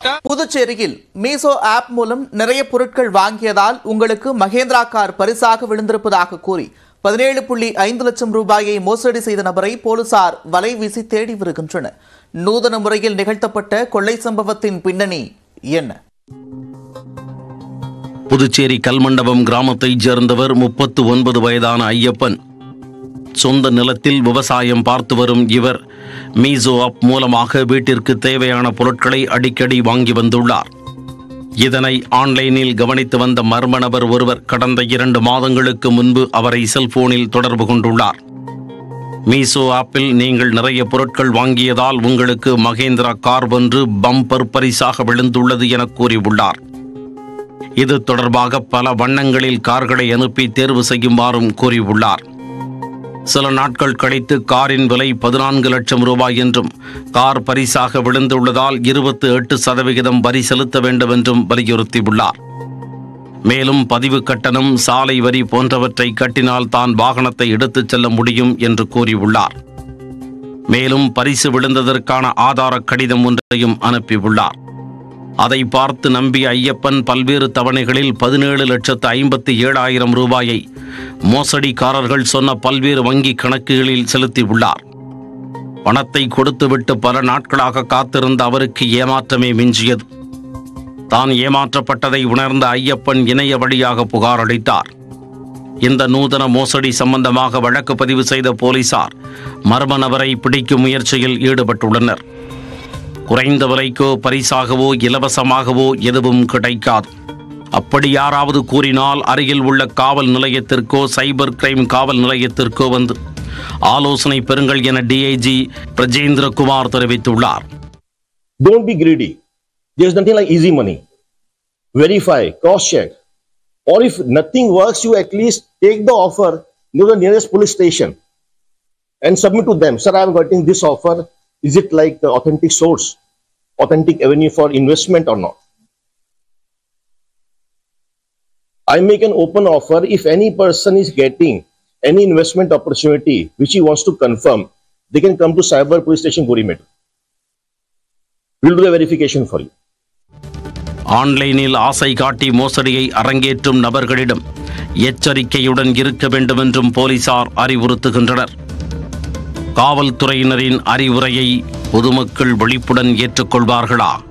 புதுச்சேரியில் meso app மூலம் நிறைய பொருட்கள் வாங்கியதால் உங்களுக்கு மகேந்திரா கார் பரிசாக விழுந்திருப்பதாக கூறி பதினேழு புள்ளி ஐந்து லட்சம் ரூபாயை மோசடி செய்த நபரை போலீசார் வலை வீசி தேடி வருகின்றனர் நூதன முறையில் நிகழ்த்தப்பட்ட கொள்ளை சம்பவத்தின் பின்னணி என்ன புதுச்சேரி கல்மண்டபம் கிராமத்தைச் சேர்ந்தவர் முப்பத்து ஒன்பது வயதான ஐயப்பன் சொந்த நிலத்தில் விவசாயம் பார்த்து வரும் இவர் மீசோ ஆப் மூலமாக வீட்டிற்கு தேவையான பொருட்களை அடிக்கடி வாங்கி வந்துள்ளார் இதனை ஆன்லைனில் கவனித்து வந்த மர்ம நபர் ஒருவர் கடந்த இரண்டு மாதங்களுக்கு முன்பு அவரை செல்போனில் தொடர்பு கொண்டுள்ளார் மீசோ ஆப்பில் நீங்கள் நிறைய பொருட்கள் வாங்கியதால் உங்களுக்கு மகேந்திரா கார் ஒன்று பம்பர் பரிசாக விழுந்துள்ளது என கூறியுள்ளார் இது தொடர்பாக பல வண்ணங்களில் கார்களை அனுப்பி தேர்வு செய்யுமாறும் கூறியுள்ளார் சில நாட்கள் கழித்து காரின் விலை பதினான்கு லட்சம் ரூபாய் என்றும் கார் பரிசாக விழுந்துள்ளதால் இருபத்தி எட்டு சதவிகிதம் வரி செலுத்த வேண்டும் என்றும் வலியுறுத்தியுள்ளார் மேலும் பதிவு கட்டணம் சாலை வரி போன்றவற்றை கட்டினால் தான் வாகனத்தை எடுத்துச் செல்ல முடியும் என்று கூறியுள்ளார் மேலும் பரிசு விழுந்ததற்கான ஆதார கடிதம் ஒன்றையும் அனுப்பியுள்ளார் அதை பார்த்து நம்பிய ஐயப்பன் பல்வேறு தவணைகளில் பதினேழு லட்சத்து ஐம்பத்தி ஏழாயிரம் ரூபாயை மோசடிக்காரர்கள் சொன்ன பல்வேறு வங்கி கணக்குகளில் செலுத்தியுள்ளார் பணத்தை கொடுத்துவிட்டு பல நாட்களாக காத்திருந்த அவருக்கு ஏமாற்றமே மிஞ்சியது தான் ஏமாற்றப்பட்டதை உணர்ந்த ஐயப்பன் இணைய வழியாக புகார் அளித்தார் இந்த நூதன மோசடி சம்பந்தமாக வழக்கு பதிவு செய்த போலீசார் மர்ம நபரை பிடிக்கும் முயற்சியில் ஈடுபட்டுள்ளனர் குறைந்த விலைக்கோ பரிசாகவோ இலவசமாகவோ எதுவும் கிடைக்காது அப்படி யாராவது கூறினால் அருகில் உள்ள காவல் நிலையத்திற்கோ சைபர் கிரைம் காவல் நிலையத்திற்கோ வந்து ஆலோசனை பெறுங்கள் என டிஐஜி பிரஜேந்திரகுமார் தெரிவித்துள்ளார் Don't be greedy. There's nothing like easy money. Verify, cross check. Or if nothing works, you at least take the offer to the nearest police station and submit to them. Sir, I'm getting this offer. Is it like the authentic source, authentic avenue for investment or not? I make an open offer if any person is getting any investment opportunity which he wants to confirm, they can come to Cyber Police Station Gurimet. We'll do the verification for you. ஆன்லைனில் ஆசை காட்டி மோசடியை அரங்கேற்றும் நபர்களிடம் எச்சரிக்கையுடன் இருக்க வேண்டும் என்றும் போலீசார் அறிவுறுத்துகின்றனர் காவல்துறையினரின் அறிவுரையை பொதுமக்கள் விழிப்புடன் ஏற்றுக்கொள்வார்களா